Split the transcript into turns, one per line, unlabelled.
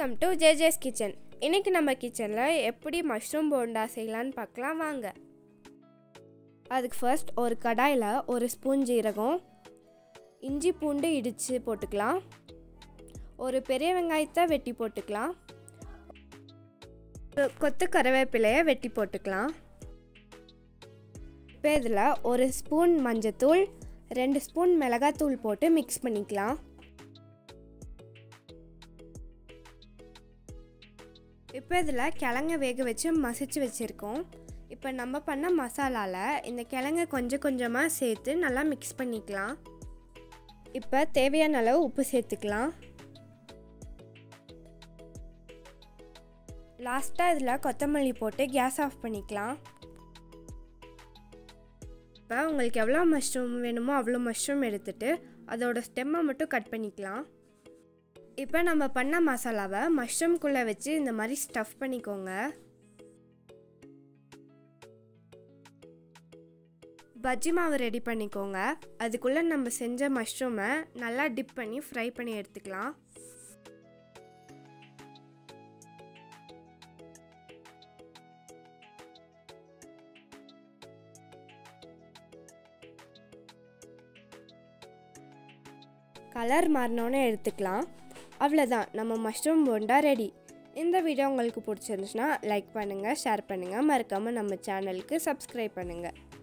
welcome to JJ's kitchen இன்னைக்கு நம்ம கிச்சனில் எப்படி மஷ்ரூம் போண்டா செய்யலான்னு பார்க்கலாம் வாங்க அதுக்கு ஃபர்ஸ்ட் ஒரு கடாயில் ஒரு ஸ்பூன் ஜீரகம் இஞ்சி பூண்டு இடித்து போட்டுக்கலாம் ஒரு பெரிய வெங்காயத்தை வெட்டி போட்டுக்கலாம் ஒரு கொத்து கருவேப்பிலையை வெட்டி போட்டுக்கலாம் இப்போ இதில் ஒரு ஸ்பூன் மஞ்சத்தூள் ரெண்டு ஸ்பூன் மிளகாத்தூள் போட்டு மிக்ஸ் பண்ணிக்கலாம் இப்போ இதில் கிழங்க வேக வச்சு மசிச்சு வச்சுருக்கோம் இப்போ நம்ம பண்ண மசாலாவில் இந்த கிழங்க கொஞ்சம் கொஞ்சமாக சேர்த்து நல்லா மிக்ஸ் பண்ணிக்கலாம் இப்போ தேவையான அளவு உப்பு சேர்த்துக்கலாம் லாஸ்ட்டாக இதில் கொத்தமல்லி போட்டு கேஸ் ஆஃப் பண்ணிக்கலாம் இப்போ உங்களுக்கு எவ்வளோ மஷ்ரூம் வேணுமோ அவ்வளோ மஷ்ரூம் எடுத்துகிட்டு அதோட ஸ்டெம்மை மட்டும் கட் பண்ணிக்கலாம் இப்போ நம்ம பண்ண மசாலாவை மஷ்ரூம்குள்ளே வச்சு இந்த மாதிரி ஸ்டஃப் பண்ணிக்கோங்க பஜ்ஜி மாவு ரெடி பண்ணிக்கோங்க அதுக்குள்ளே நம்ம செஞ்ச மஷ்ரூமை நல்லா டிப் பண்ணி ஃப்ரை பண்ணி எடுத்துக்கலாம் கலர் மாறினோன்னே எடுத்துக்கலாம் அவ்வளோதான் நம்ம மஷ்ரூம் போண்டா ரெடி இந்த வீடியோ உங்களுக்கு பிடிச்சிருந்துச்சுன்னா லைக் பண்ணுங்கள் ஷேர் பண்ணுங்கள் மறக்காமல் நம்ம சேனலுக்கு சப்ஸ்கிரைப் பண்ணுங்கள்